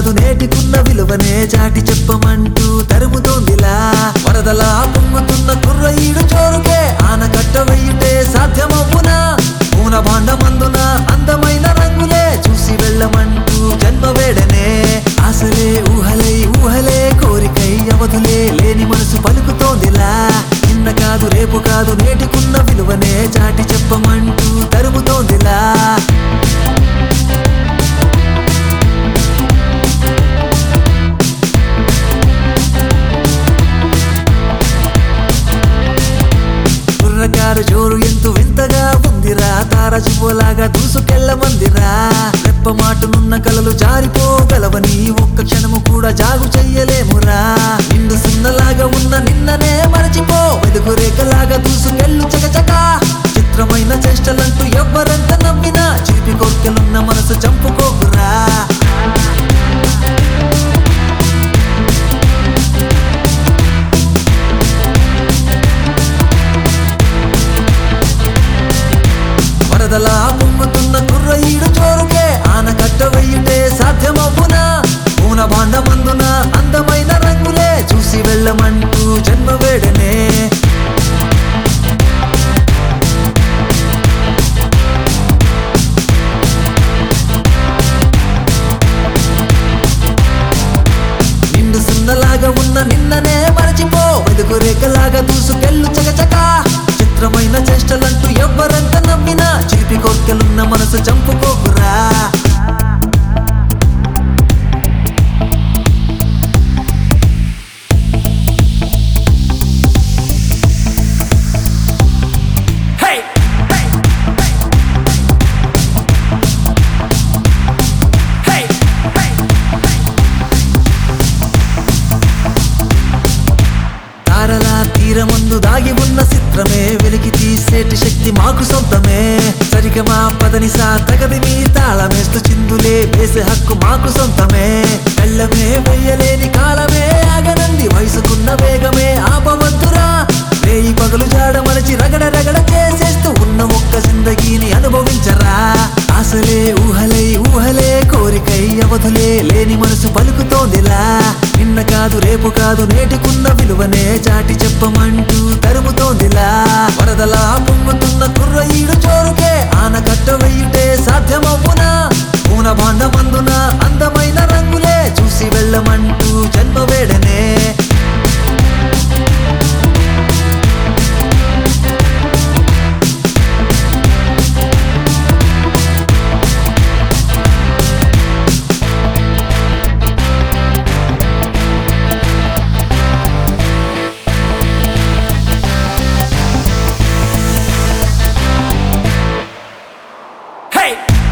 కాదు నేటికున్న విలువనే చాటి చెప్పమంటూ తరుముతోందిలా వరదలా పొంగుతున్న కుర్రయ్యుడు చోరుకే ఆనకట్ట వెయ్యుటే సాధ్యమవునా పూన భాండమందున అందమైన రంగులే చూసి వెళ్ళమంటూ జన్మ వేడనే ఆశలే ఊహలై ఊహలే కోరికై అవధులే లేని మనసు పలుకుతోందిలా నిన్న కాదు రేపు కాదు నేటికున్న విలువనే చాటి చెప్పమంటూ తరుముతోందిలా కుర్రకారు జోరు ఎంతో వింతగా ఉందిరా తార చువ్వలాగా దూసుకెళ్ళమందిరా రెప్ప మాటనున్న కలలు జారిపోగలవని ఒక్క క్షణము కూడా జాగు చెయ్యలేమురా నిండు సున్నలాగా ఉన్న నిన్ననే మరచిపో వెలుగు రేఖలాగా దూసుకెళ్ళు చకచక చిత్రమైన చేష్టలంటూ ఎవ్వరంత నవ్వినా చిలిపి కోర్కెలున్న మనసు చంపుకోకురా వరదలా పొంగుతున్న కుర్రయ్యుడు చోరుకే ఆనకట్ట వెయ్యుటే సాధ్యమవునా పూన భాండమందున అందమైన రంగులే చూసి వెళ్ళమంటూ జన్మ వేడనే నిండు సున్నలాగా ఉన్న నిన్ననే మరచిపో వెలుగు రేఖలాగా దూసుకెళ్ళు చకచక చిత్రమైన చేష్టలంటూ ఎవ్వరంత నవ్వినా చిలిపి కోర్కెలున్న మనసు చంపుకోకురా Hey! Hey! తారల తీరమందు దాగి ఉన్న చిత్రమే వెలికి తీసేటి శక్తి మాకు సొంతమే సరిగమా పదనిసా తగది మీ తాళమేస్తూ చిందులే వేసే హక్కు మాకు సొంతమే కళ్ళమే వెయ్యలేని కాలమే ఆగనంది వయసుకున్న వేగమే ఆపవద్దురా రేయి పగలు జాడ మరచి రగడ రగడ చేసేస్తూ ఉన్న ఒక్క జిందగీని అనుభవించరా ఆశలే ఊహలై ఊహలే కోరికై అవధులే లేని మనసు పలుకుతోందిలా నిన్న కాదు రేపు కాదు నేటికున్న విలువనే చాటి చెప్పమంటూ తరుముతోందిలా వరదలా పొంగుతున్న కుర్రయ్యుడు చోరుకే ఆనకట్ట వెయ్యుటే సాధ్యమవునా పూన భాండమందున అందమైన రంగులే చూసి వెళ్ళమంటూ జన్మ వేడనే Hey!